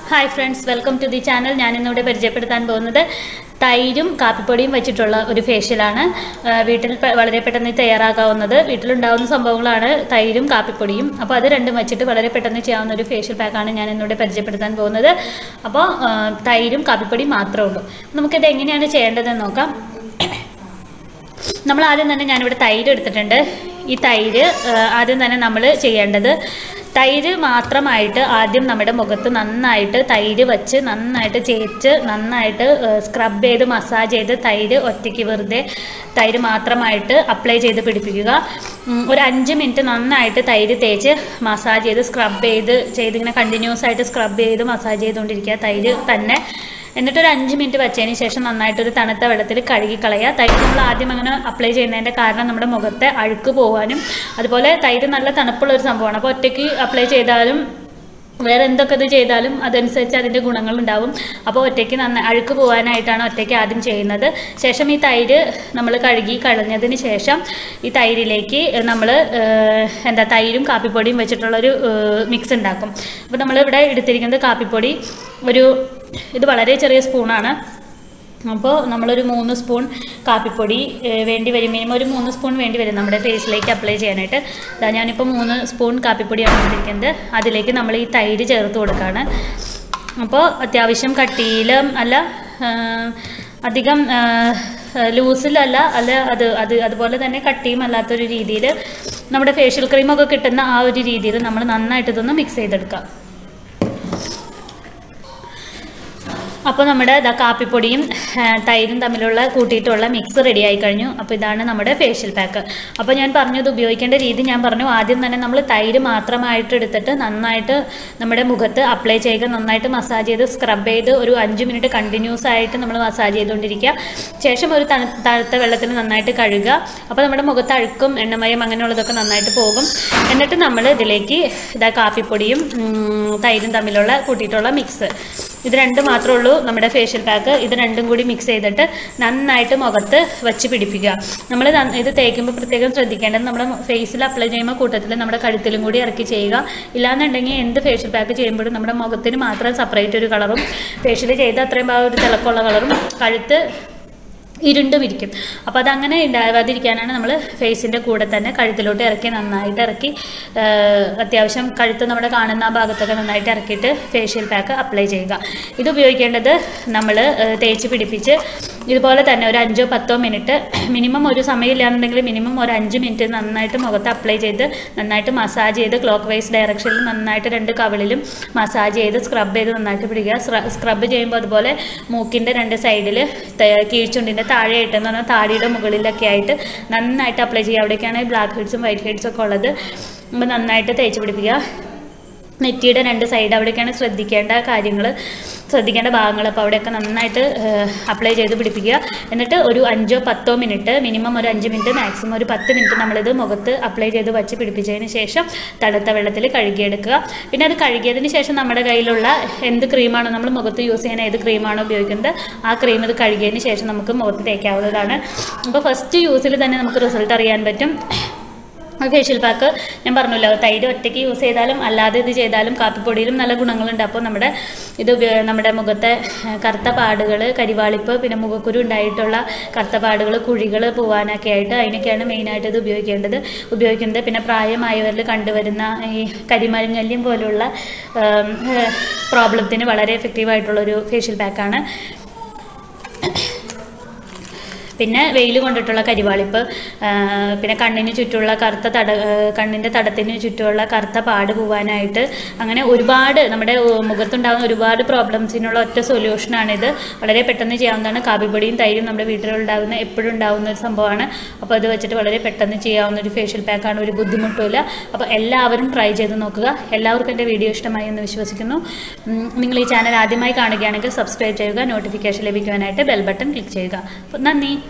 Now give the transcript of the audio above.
hi friends welcome to the channel ഞാൻ ഇന്നിവിടെ പരിചയപ്പെടുത്താൻ പോകുന്നത് തൈരും കാപ്പിപ്പൊടിയും വെച്ചിട്ടുള്ള ഒരു ഫേഷ്യലാണ് ആ, വീട്ടിൽ പ- വളരെ പെട്ടെന്ന് തയ്യാറാക്കാവുന്നത് വീട്ടിലുണ്ടാവുന്ന സംഭവങ്ങളാണ് തൈരും കാപ്പിപ്പൊടിയും അപ്പോൾ അത് രണ്ടും വെച്ചിട്ട് വളരെ പെട്ടെന്ന് ചെയ്യാവുന്ന ഒരു ഫേഷ്യൽ പാക്കാണ് ഞാൻ ഇന്നിവിടെ പരിചയപ്പെടുത്താൻ പോകുന്നത് അപ്പോൾ ആ, തൈരും കാപ്പിപ്പൊടിയും മാത്രമേ ഉള്ളൂ നമുക്കിത് എങ്ങനെയാണ് ചെയ്യേണ്ടതെന്ന് നോക്കാം നമ്മൾ ആദ്യം തന്നെ ഞാനിവിടെ തൈര് എടുത്തിട്ടുണ്ട് ഈ തൈര് ആ, ആദ്യം തന്നെ നമ്മൾ ചെയ്യേണ്ടത് തൈര് മാത്രമായിട്ട് ആദ്യം നമ്മുടെ മുഖത്ത് നന്നായിട്ട് തൈര് വച്ച് നന്നായിട്ട് ചേച്ച് നന്നായിട്ട് സ്ക്രബ് ചെയ്ത് മസാജ് ചെയ്ത് തൈര് ഒറ്റയ്ക്ക് വെറുതെ തൈര് മാത്രമായിട്ട് അപ്ലൈ ചെയ്ത് പിടിപ്പിക്കുക ഉം, ഒരു അഞ്ച് മിനിറ്റ് നന്നായിട്ട് തൈര് തേച്ച് മസാജ് ചെയ്ത് സ്ക്രബ് ചെയ്ത് ചെയ്ത് ഇങ്ങനെ കണ്ടിന്യൂസ് ആയിട്ട് സ്ക്രബ് ചെയ്ത് മസാജ് ചെയ്തുകൊണ്ടിരിക്കുക തൈര് തന്നെ എന്നിട്ട് ഒരു അഞ്ച് മിനിറ്റ് വെച്ചതിന് ശേഷം നന്നായിട്ടൊരു തണുത്ത വെള്ളത്തിൽ കഴുകി കളയുക തൈര് നമ്മൾ ആദ്യം അങ്ങനെ അപ്ലൈ ചെയ്യുന്നതിൻ്റെ കാരണം നമ്മുടെ മുഖത്തെ അഴുക്ക് പോകാനും അതുപോലെ തൈര് നല്ല തണുപ്പുള്ള ഒരു സംഭവമാണ് അപ്പോൾ ഒറ്റയ്ക്ക് അപ്ലൈ ചെയ്താലും വേറെ എന്തൊക്കെ ഇത് ചെയ്താലും അതനുസരിച്ച് അതിൻ്റെ ഗുണങ്ങളുണ്ടാവും അപ്പോൾ ഒറ്റയ്ക്ക് നന്ന അഴുക്ക് പോകാനായിട്ടാണ് ഒറ്റയ്ക്ക് ആദ്യം ചെയ്യുന്നത് ശേഷം ഈ തൈര് നമ്മൾ കഴുകി കളഞ്ഞതിന് ശേഷം ഈ തൈരിലേക്ക് നമ്മൾ എന്താ തൈരും കാപ്പിപ്പൊടിയും വെച്ചിട്ടുള്ളൊരു മിക്സ് ഉണ്ടാക്കും അപ്പോൾ നമ്മളിവിടെ എടുത്തിരിക്കുന്നത് കാപ്പിപ്പൊടി ഒരു ഇത് വളരെ ചെറിയ സ്പൂണാണ് അപ്പോൾ നമ്മളൊരു മൂന്ന് സ്പൂൺ കാപ്പിപ്പൊടി ഏഹ്, വേണ്ടി വരും മിനിമം ഒരു മൂന്ന് സ്പൂൺ വേണ്ടി വരും നമ്മുടെ ഫേസിലേക്ക് അപ്ലൈ ചെയ്യാനായിട്ട് ഇതാ ഞാനിപ്പോൾ മൂന്ന് സ്പൂൺ കാപ്പിപ്പൊടിയാണ് എടുത്തിരിക്കുന്നത് അതിലേക്ക് നമ്മൾ ഈ തൈര് ചേർത്ത് കൊടുക്കുകയാണ് അപ്പോൾ അത്യാവശ്യം കട്ടിയിലും അല്ല ആഹ്, അധികം ലൂസിലല്ല അല്ല അത് അത് അതുപോലെ തന്നെ കട്ടിയും അല്ലാത്തൊരു രീതിയിൽ നമ്മുടെ ഫേഷ്യൽ ക്രീമൊക്കെ കിട്ടുന്ന ആ ഒരു രീതിയിൽ നമ്മൾ നന്നായിട്ട് ഇതൊന്ന് മിക്സ് ചെയ്തെടുക്കാം അപ്പോൾ നമ്മുടെ ഇതാ കാപ്പിപ്പൊടിയും ആ, തൈരും തമ്മിലുള്ള കൂട്ടിയിട്ടുള്ള മിക്സ് റെഡി ആയി കഴിഞ്ഞു അപ്പോൾ ഇതാണ് നമ്മുടെ ഫേഷ്യൽ പാക്ക് അപ്പോൾ ഞാൻ പറഞ്ഞത് ഉപയോഗിക്കേണ്ട രീതി ഞാൻ പറഞ്ഞു ആദ്യം തന്നെ നമ്മൾ തൈര് മാത്രമായിട്ട് എടുത്തിട്ട് നന്നായിട്ട് നമ്മുടെ മുഖത്ത് അപ്ലൈ ചെയ്യുക നന്നായിട്ട് മസാജ് ചെയ്ത് സ്ക്രബ് ചെയ്ത് ഒരു അഞ്ച് മിനിറ്റ് കണ്ടിന്യൂസ് ആയിട്ട് നമ്മൾ മസാജ് ചെയ്തുകൊണ്ടിരിക്കുക ശേഷം ഒരു തണു തണുത്ത വെള്ളത്തിൽ നന്നായിട്ട് കഴുകുക അപ്പോൾ നമ്മുടെ മുഖത്ത് അഴുക്കും എണ്ണമയം അങ്ങനെയുള്ളതൊക്കെ നന്നായിട്ട് പോകും എന്നിട്ട് നമ്മൾ ഇതിലേക്ക് ഇതാ കാപ്പിപ്പൊടിയും ഉം, തൈരും തമ്മിലുള്ള കൂട്ടിയിട്ടുള്ള മിക്സ് ഇത് രണ്ട് മാത്രമേ ഉള്ളൂ നമ്മുടെ ഫേഷ്യൽ പാക്ക് ഇത് രണ്ടും കൂടി മിക്സ് ചെയ്തിട്ട് നന്നായിട്ട് മുഖത്ത് വച്ച് പിടിപ്പിക്കുക നമ്മൾ ഇത് തേക്കുമ്പോൾ പ്രത്യേകം ശ്രദ്ധിക്കേണ്ടത് നമ്മുടെ ഫേസിൽ അപ്ലൈ ചെയ്യുമ്പോൾ കൂട്ടത്തിൽ നമ്മുടെ കഴുത്തിലും കൂടി ഇറക്കി ചെയ്യുക ഇല്ലാന്നുണ്ടെങ്കിൽ എന്ത് ഫേഷ്യൽ പാക്ക് ചെയ്യുമ്പോഴും നമ്മുടെ മുഖത്തിന് മാത്രം സെപ്പറേറ്റ് ഒരു കളറും ഫേഷ്യൽ ചെയ്ത അത്രയും ആ ഒരു തിളക്കമുള്ള കളറും കഴുത്ത് ഇരുണ്ടും ഇരിക്കും അപ്പോൾ അതങ്ങനെ ഉണ്ടാവാതിരിക്കാനാണ് നമ്മൾ ഫേസിൻ്റെ കൂടെ തന്നെ കഴുത്തിലോട്ട് ഇറക്കി നന്നായിട്ട് ഇറക്കി ആ, അത്യാവശ്യം കഴുത്ത് നമ്മുടെ കാണുന്ന ആ ഭാഗത്തൊക്കെ നന്നായിട്ട് ഇറക്കിയിട്ട് ഫേഷ്യൽ പാക്ക് അപ്ലൈ ചെയ്യുക ഇത് ഉപയോഗിക്കേണ്ടത് നമ്മൾ തേച്ച് പിടിപ്പിച്ച് ഇതുപോലെ തന്നെ ഒരു അഞ്ചോ പത്തോ മിനിറ്റ് മിനിമം ഒരു സമയമില്ലാന്നുണ്ടെങ്കിൽ മിനിമം ഒരു അഞ്ച് മിനിറ്റ് നന്നായിട്ട് മുഖത്ത് അപ്ലൈ ചെയ്ത് നന്നായിട്ട് മസാജ് ചെയ്ത് ക്ലോക്ക് വൈസ് ഡയറക്ഷനിൽ നന്നായിട്ട് രണ്ട് കവിളിലും മസാജ് ചെയ്ത് സ്ക്രബ് ചെയ്ത് നന്നായിട്ട് പിടിക്കുക സ്ക്രബ് ചെയ്യുമ്പോൾ അതുപോലെ മൂക്കിൻ്റെ രണ്ട് സൈഡിൽ കീഴ്ച്ചുണ്ടിൻ്റെ താഴെയായിട്ട് എന്ന് പറഞ്ഞാൽ താടിയുടെ മുകളിലൊക്കെ ആയിട്ട് നന്നായിട്ട് അപ്ലൈ ചെയ്യുക അവിടേക്കാണ് ബ്ലാക്ക് ഹെഡ്സും വൈറ്റ് ഹെഡ്സും ഒക്കെ ഉള്ളത് അപ്പോൾ നന്നായിട്ട് തേച്ച് പിടിപ്പിക്കുക നെറ്റിയുടെ രണ്ട് സൈഡ് അവിടെയൊക്കെയാണ് ശ്രദ്ധിക്കേണ്ട കാര്യങ്ങൾ ശ്രദ്ധിക്കേണ്ട ഭാഗങ്ങൾ അപ്പോൾ അവിടെയൊക്കെ നന്നായിട്ട് അപ്ലൈ ചെയ്ത് പിടിപ്പിക്കുക എന്നിട്ട് ഒരു അഞ്ചോ പത്തോ മിനിറ്റ് മിനിമം ഒരു അഞ്ച് മിനിറ്റ് മാക്സിമം ഒരു പത്ത് മിനിറ്റ് നമ്മളിത് മുഖത്ത് അപ്ലൈ ചെയ്ത് വച്ച് പിടിപ്പിച്ചതിന് ശേഷം തണുത്ത വെള്ളത്തിൽ കഴുകിയെടുക്കുക പിന്നെ അത് കഴുകിയതിന് ശേഷം നമ്മുടെ കയ്യിലുള്ള എന്ത് ക്രീമാണോ നമ്മൾ മുഖത്ത് യൂസ് ചെയ്യുന്ന ഏത് ക്രീമാണോ ഉപയോഗിക്കുന്നത് ആ ക്രീം ഇത് കഴുകിയതിന് ശേഷം നമുക്ക് മുഖത്ത് തേക്കാവുന്നതാണ് അപ്പോൾ ഫസ്റ്റ് യൂസിൽ തന്നെ നമുക്ക് റിസൾട്ട് അറിയാൻ പറ്റും ഫേഷ്യൽ പാക്ക് ഞാൻ പറഞ്ഞല്ലോ തൈര് ഒറ്റയ്ക്ക് യൂസ് ചെയ്താലും അല്ലാതെ ഇത് ചെയ്താലും കാപ്പിപ്പൊടിയിലും നല്ല ഗുണങ്ങളുണ്ട് അപ്പോൾ നമ്മുടെ ഇത് ഉപയോ- നമ്മുടെ മുഖത്തെ ഏഹ്, കറുത്ത പാടുകൾ കരിവാളിപ്പ് പിന്നെ മുഖക്കുരു ഉണ്ടായിട്ടുള്ള കറുത്ത പാടുകൾ കുഴികൾ പോകാനൊക്കെ ആയിട്ട് അതിനൊക്കെയാണ് മെയിനായിട്ട് ഇത് ഉപയോഗിക്കേണ്ടത് ഉപയോഗിക്കുന്നത് പിന്നെ പ്രായമായവരിൽ കണ്ടുവരുന്ന ഈ കരിമരുങ്ങല്യം പോലുള്ള ഏം, ഏഹ്, പ്രോബ്ലത്തിന് വളരെ എഫക്റ്റീവായിട്ടുള്ളൊരു ഫേഷ്യൽ പാക്കാണ് പിന്നെ വെയിൽ കൊണ്ടിട്ടുള്ള കരിവാളിപ്പ് ആ, പിന്നെ കണ്ണിന് ചുറ്റുമുള്ള കറുത്ത തട ആ, കണ്ണിൻ്റെ തടത്തിന് ചുറ്റുമുള്ള കറുത്ത പാട് പോവാനായിട്ട് അങ്ങനെ ഒരുപാട് നമ്മുടെ ഓ, മുഖത്തുണ്ടാകുന്ന ഒരുപാട് പ്രോബ്ലംസിനുള്ള ഒറ്റ സൊല്യൂഷനാണിത് വളരെ പെട്ടെന്ന് ചെയ്യാവുന്നതാണ് കാപ്പിപ്പൊടിയും തൈരും നമ്മുടെ വീട്ടിലുണ്ടാകുന്ന എപ്പോഴും ഉണ്ടാകുന്ന ഒരു സംഭവമാണ് അപ്പോൾ അത് വെച്ചിട്ട് വളരെ പെട്ടെന്ന് ചെയ്യാവുന്ന ഒരു ഫേഷ്യൽ പാക്കാണ് ഒരു ബുദ്ധിമുട്ടുമില്ല അപ്പോൾ എല്ലാവരും ട്രൈ ചെയ്ത് നോക്കുക എല്ലാവർക്കും എൻ്റെ വീഡിയോ ഇഷ്ടമായി എന്ന് വിശ്വസിക്കുന്നു ഉം, നിങ്ങൾ ഈ ചാനൽ ആദ്യമായി കാണുകയാണെങ്കിൽ സബ്സ്ക്രൈബ് ചെയ്യുക നോട്ടിഫിക്കേഷൻ ലഭിക്കുവാനായിട്ട് ബെൽ ബട്ടൺ ക്ലിക്ക് ചെയ്യുക അപ്പോൾ നന്ദി